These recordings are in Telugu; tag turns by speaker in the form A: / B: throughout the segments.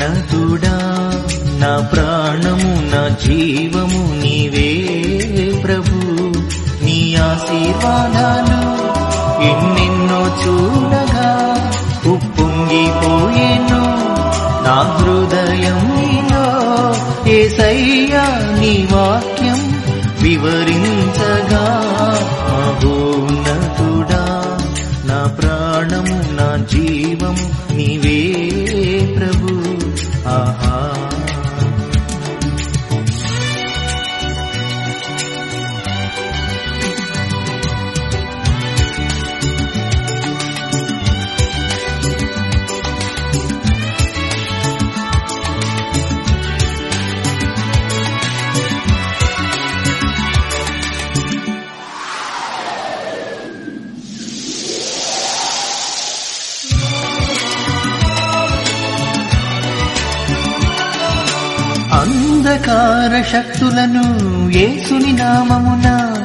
A: మహోన్నతుడా నా ప్రాణము నా జీవము నీవే ప్రభు నీ ఆశీర్వాదాలు ఎన్నెన్నో చూడగా ఉప్పొంగిపోయేను నా హృదయం నీలో ఏసయ్యా నీ వాక్యం వివరించగా మహోన్నతుడా నా ప్రాణము నా జీవము నీవే ప్రభు ఆహా అంధకార శక్తులను ఏసుని నామమున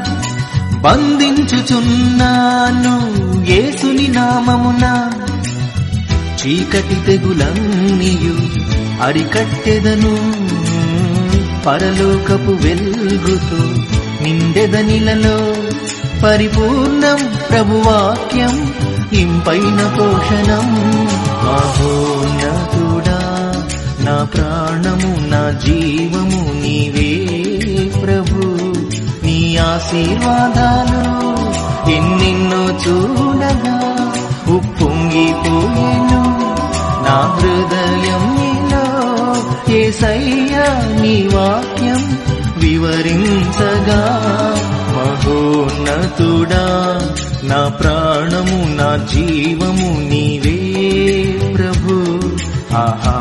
A: బంధించుచున్నాను ఏసుని నామమున చీకటి తెగులన్నీయు అరికట్టెదను పరలోకపు వెల్గుతో నిండెదనిలలో పరిపూర్ణం ప్రభువాక్యం ఇంపైన పోషణం మహోన్నతుడా నా ప్రాణము నా జీవము నీవే ప్రభు నీ ఆశీర్వాదాలు ఎన్నెన్నో చూడగా ఉప్పొంగిపోయేను నా హృదయం నీలో ఏసయ్యా నీ వాక్యం వివరించగా మహోన్నతుడా నా ప్రాణము నా జీవము నీవే ప్రభు ఆహా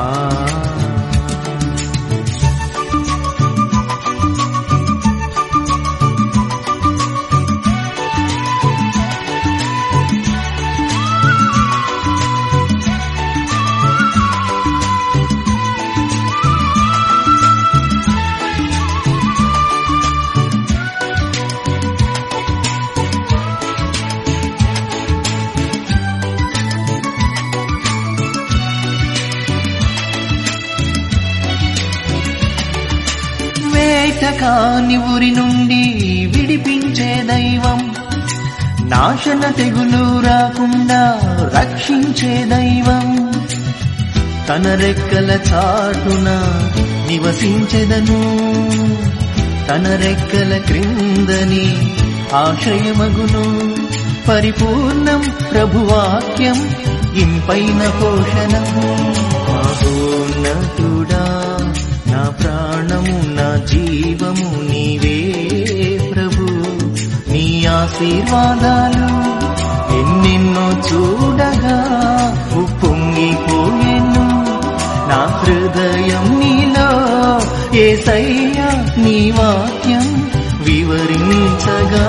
A: వేటకాని ఊరి నుండి విడిపించే దైవం నాశన తెగులు రాకుండా రక్షించే దైవం తన రెక్కల చాటున నివసించెదను తన రెక్కల క్రిందని ఆశ్రయమగును పరిపూర్ణం ప్రభువాక్యం ఇంపైన పోషణం మహోన్నతుడా నా ప్రాణము నా జీవము నీవే ప్రభు నీ ఆశీర్వాదాలు ఎన్నెన్నో చూడగా ఉప్పొంగిపోయేను నా హృదయం నీలో ఏసయ్యా నీ వాక్యం వివరించగా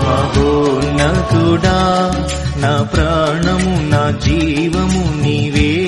A: మహోన్నతుడా నా ప్రాణము నా జీవము నీవే